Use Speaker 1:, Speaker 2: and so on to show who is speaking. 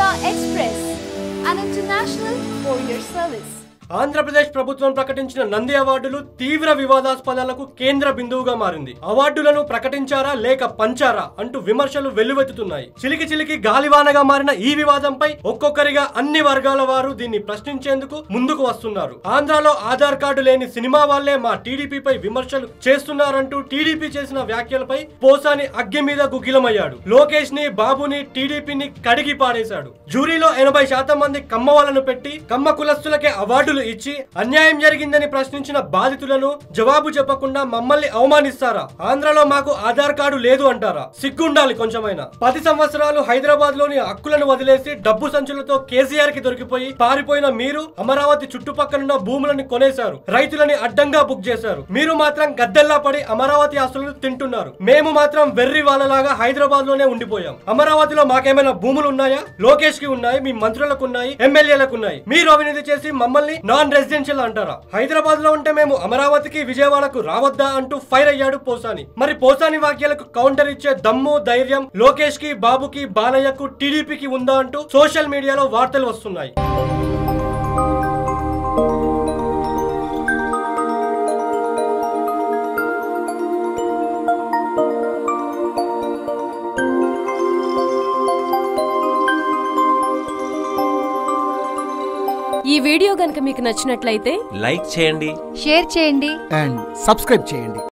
Speaker 1: Express, an international courier service.
Speaker 2: Andhra Pradesh ప్రభుత్వం ప్రకటించిన నంది అవార్డులు తీవ్ర వివాదాస్పదాలకు కేంద్ర బిందువుగా మారింది అవార్డులను ప్రకటించారా లేక పంచారా అంటూ విమర్శలు వెల్లువెత్తుతున్నాయి చిలికి చిలికి గాలివానగా మారిన ఈ వివాదంపై ఒక్కొక్కరిగా అన్ని వర్గాల వారు దీన్ని ప్రశ్నించేందుకు ముందుకు వస్తున్నారు ఆంధ్రాలో ఆధార్ కార్డు లేని సినిమా వాళ్లే మా టీడీపీపై విమర్శలు చేస్తున్నారంటూ టీడీపీ చేసిన వ్యాఖ్యలపై పోసాని అగ్గి మీద గుగ్గిలమయ్యాడు లోకేష్ ని బాబుని టీడీపీని కడిగి పాడేశాడు జ్యూరీలో ఎనభై శాతం మంది కమ్మ వాళ్ళను పెట్టి కమ్మ కులస్తులకే అవార్డులు ఇచ్చి అన్యాయం జరిగిందని ప్రశ్నించిన బాధితులను జవాబు చెప్పకుండా మమ్మల్ని అవమానిస్తారా ఆంధ్రలో మాకు ఆధార్ కార్డు లేదు అంటారా సిగ్గుండాలి కొంచెమైనా పది సంవత్సరాలు హైదరాబాద్ లోని హక్కులను వదిలేసి డబ్బు సంచులతో కేసీఆర్ కి దొరికిపోయి పారిపోయిన మీరు అమరావతి చుట్టుపక్కలున్న భూములను కొనేశారు రైతులని అడ్డంగా బుక్ చేశారు మీరు మాత్రం గద్దెల్లా పడి అమరావతి ఆస్తులను తింటున్నారు మేము మాత్రం వెర్రి వాళ్ళలాగా హైదరాబాద్ లోనే ఉండిపోయాం అమరావతిలో మాకేమైనా భూములు ఉన్నాయా లోకేష్ కి ఉన్నాయి మీ మంత్రులకు ఉన్నాయి ఎమ్మెల్యేలకు ఉన్నాయి మీరు అవినీతి చేసి మమ్మల్ని నాన్ రెసిడెన్షియల్ అంటారా హైదరాబాద్ లో ఉంటే మేము అమరావతికి విజయవాడకు రావద్దా అంటూ ఫైర్ అయ్యాడు పోసాని మరి పోసాని వాక్యాలకు కౌంటర్ ఇచ్చే దమ్ము ధైర్యం లోకేష్ కి బాబుకి బాలయ్యకు టీడీపీకి ఉందా అంటూ సోషల్ మీడియాలో వార్తలు వస్తున్నాయి
Speaker 3: ఈ వీడియో గనుక మీకు నచ్చినట్లయితే
Speaker 4: లైక్ చేయండి
Speaker 5: షేర్ చేయండి
Speaker 6: అండ్ సబ్స్క్రైబ్ చేయండి